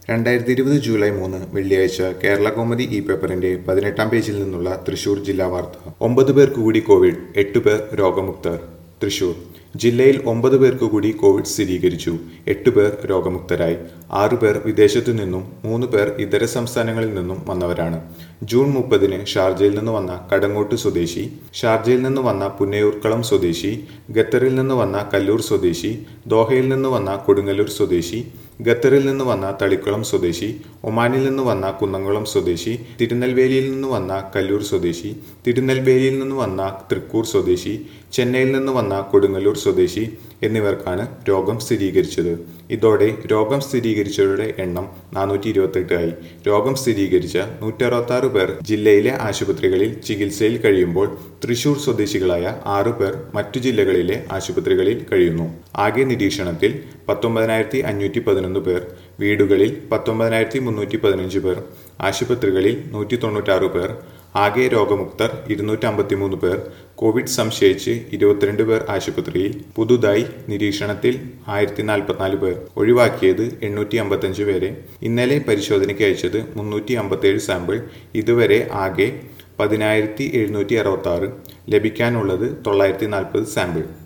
രണ്ടായിരത്തി ഇരുപത് ജൂലൈ മൂന്ന് വെള്ളിയാഴ്ച കേരള കോമഡി ഇ പേപ്പറിന്റെ പതിനെട്ടാം പേജിൽ നിന്നുള്ള തൃശൂർ ജില്ലാ വാർത്ത ഒമ്പത് പേർക്ക് കൂടി കോവിഡ് എട്ട് പേർ രോഗമുക്തർ തൃശൂർ ജില്ലയിൽ ഒമ്പത് പേർക്ക് കൂടി കോവിഡ് സ്ഥിരീകരിച്ചു എട്ട് പേർ രോഗമുക്തരായി ആറു പേർ വിദേശത്തു നിന്നും മൂന്ന് പേർ ഇതര സംസ്ഥാനങ്ങളിൽ നിന്നും വന്നവരാണ് ജൂൺ മുപ്പതിന് ഷാർജയിൽ നിന്ന് വന്ന കടങ്ങോട്ട് സ്വദേശി ഷാർജയിൽ നിന്ന് വന്ന പുന്നയൂർക്കളം സ്വദേശി ഖത്തറിൽ നിന്ന് വന്ന കല്ലൂർ സ്വദേശി ദോഹയിൽ നിന്ന് വന്ന കൊടുങ്ങല്ലൂർ സ്വദേശി ഖത്തറിൽ നിന്ന് വന്ന തളിക്കുളം സ്വദേശി ഒമാനിൽ നിന്ന് വന്ന കുന്നംകുളം സ്വദേശി തിരുനെൽവേലിയിൽ നിന്ന് വന്ന കല്ലൂർ സ്വദേശി തിരുനെൽവേലിയിൽ നിന്ന് വന്ന തൃക്കൂർ സ്വദേശി ചെന്നൈയിൽ നിന്ന് വന്ന കൊടുങ്ങല്ലൂർ സ്വദേശി എന്നിവർക്കാണ് രോഗം സ്ഥിരീകരിച്ചത് ഇതോടെ രോഗം സ്ഥിരീകരിച്ചവരുടെ എണ്ണം നാനൂറ്റി ഇരുപത്തെട്ട് ആയി രോഗം സ്ഥിരീകരിച്ച നൂറ്റി അറുപത്തി ആറ് പേർ ജില്ലയിലെ ആശുപത്രികളിൽ ചികിത്സയിൽ കഴിയുമ്പോൾ തൃശൂർ സ്വദേശികളായ ആറു പേർ മറ്റു ജില്ലകളിലെ ആശുപത്രികളിൽ കഴിയുന്നു ആകെ നിരീക്ഷണത്തിൽ പത്തൊമ്പതിനായിരത്തി അഞ്ഞൂറ്റി പതിനൊന്ന് പേർ വീടുകളിൽ പത്തൊമ്പതിനായിരത്തി മുന്നൂറ്റി പതിനഞ്ച് പേർ ആശുപത്രികളിൽ നൂറ്റി തൊണ്ണൂറ്റാറ് പേർ ആകെ രോഗമുക്തർ ഇരുന്നൂറ്റി അമ്പത്തിമൂന്ന് പേർ കോവിഡ് സംശയിച്ച് ഇരുപത്തിരണ്ട് പേർ ആശുപത്രിയിൽ പുതുതായി നിരീക്ഷണത്തിൽ ആയിരത്തി നാൽപ്പത്തിനാല് പേർ ഒഴിവാക്കിയത് എണ്ണൂറ്റി അമ്പത്തഞ്ച് പേരെ ഇന്നലെ പരിശോധനയ്ക്ക് അയച്ചത് മുന്നൂറ്റി അമ്പത്തേഴ് സാമ്പിൾ ഇതുവരെ ആകെ പതിനായിരത്തി എഴുന്നൂറ്റി അറുപത്തി ആറ് ലഭിക്കാനുള്ളത് തൊള്ളായിരത്തി നാൽപ്പത് സാമ്പിൾ